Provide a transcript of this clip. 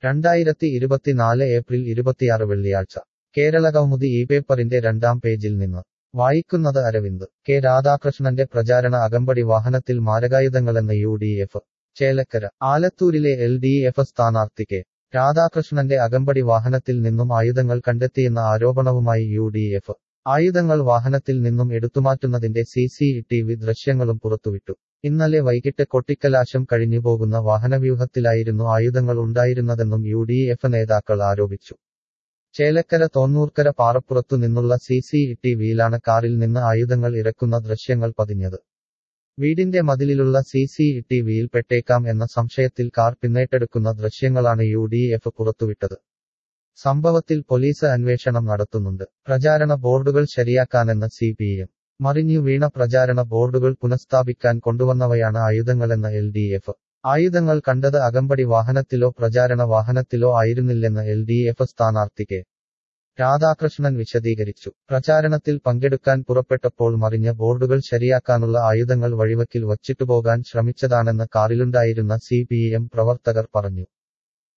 രണ്ടായിരത്തി ഇരുപത്തിനാല് ഏപ്രിൽ ഇരുപത്തിയാറ് വെള്ളിയാഴ്ച കേരള കൗമുദി ഈ പേപ്പറിന്റെ രണ്ടാം പേജിൽ നിന്ന് വായിക്കുന്നത് അരവിന്ദ് കെ രാധാകൃഷ്ണന്റെ പ്രചാരണ അകമ്പടി വാഹനത്തിൽ മാരകായുധങ്ങളെന്ന് യു ഡി എഫ് ചേലക്കര ആലത്തൂരിലെ എൽ ഡി എഫ് സ്ഥാനാർത്ഥി കെ രാധാകൃഷ്ണന്റെ അകമ്പടി വാഹനത്തിൽ നിന്നും ആയുധങ്ങൾ കണ്ടെത്തിയെന്ന ആരോപണവുമായി യു ഡി എഫ് ആയുധങ്ങൾ വാഹനത്തിൽ നിന്നും എടുത്തുമാറ്റുന്നതിന്റെ സി സി ടി വി ദൃശ്യങ്ങളും പുറത്തുവിട്ടു ഇന്നലെ വൈകിട്ട് കൊട്ടിക്കലാശം കഴിഞ്ഞുപോകുന്ന വാഹനവ്യൂഹത്തിലായിരുന്നു ആയുധങ്ങൾ ഉണ്ടായിരുന്നതെന്നും യു ഡി എഫ് നേതാക്കൾ ആരോപിച്ചു ചേലക്കര തോന്നൂർക്കര പാറപ്പുറത്തു നിന്നുള്ള സി സി ടി വിയിലാണ് കാറിൽ നിന്ന് ആയുധങ്ങൾ ഇറക്കുന്ന ദൃശ്യങ്ങൾ പതിഞ്ഞത് വീടിന്റെ മതിലിലുള്ള സി സി ടി വിയിൽ പെട്ടേക്കാം എന്ന സംശയത്തിൽ കാർ പിന്നേട്ടെടുക്കുന്ന ദൃശ്യങ്ങളാണ് യു ഡി എഫ് പുറത്തുവിട്ടത് സംഭവത്തിൽ പോലീസ് അന്വേഷണം നടത്തുന്നുണ്ട് പ്രചാരണ ബോർഡുകൾ ശരിയാക്കാനെന്ന് സി പി എം മറിഞ്ഞു വീണ പ്രചാരണ ബോർഡുകൾ പുനഃസ്ഥാപിക്കാൻ കൊണ്ടുവന്നവയാണ് ആയുധങ്ങളെന്ന എൽ ഡി എഫ് ആയുധങ്ങൾ കണ്ടത് അകമ്പടി വാഹനത്തിലോ പ്രചാരണ വാഹനത്തിലോ ആയിരുന്നില്ലെന്ന് എൽ ഡി എഫ് സ്ഥാനാർത്ഥി കെ രാധാകൃഷ്ണൻ വിശദീകരിച്ചു പ്രചാരണത്തിൽ പങ്കെടുക്കാൻ പുറപ്പെട്ടപ്പോൾ മറിഞ്ഞ ബോർഡുകൾ ശരിയാക്കാനുള്ള ആയുധങ്ങൾ വഴിവക്കിൽ വച്ചിട്ടുപോകാൻ ശ്രമിച്ചതാണെന്ന് കാറിലുണ്ടായിരുന്ന സി പി എം പ്രവർത്തകർ പറഞ്ഞു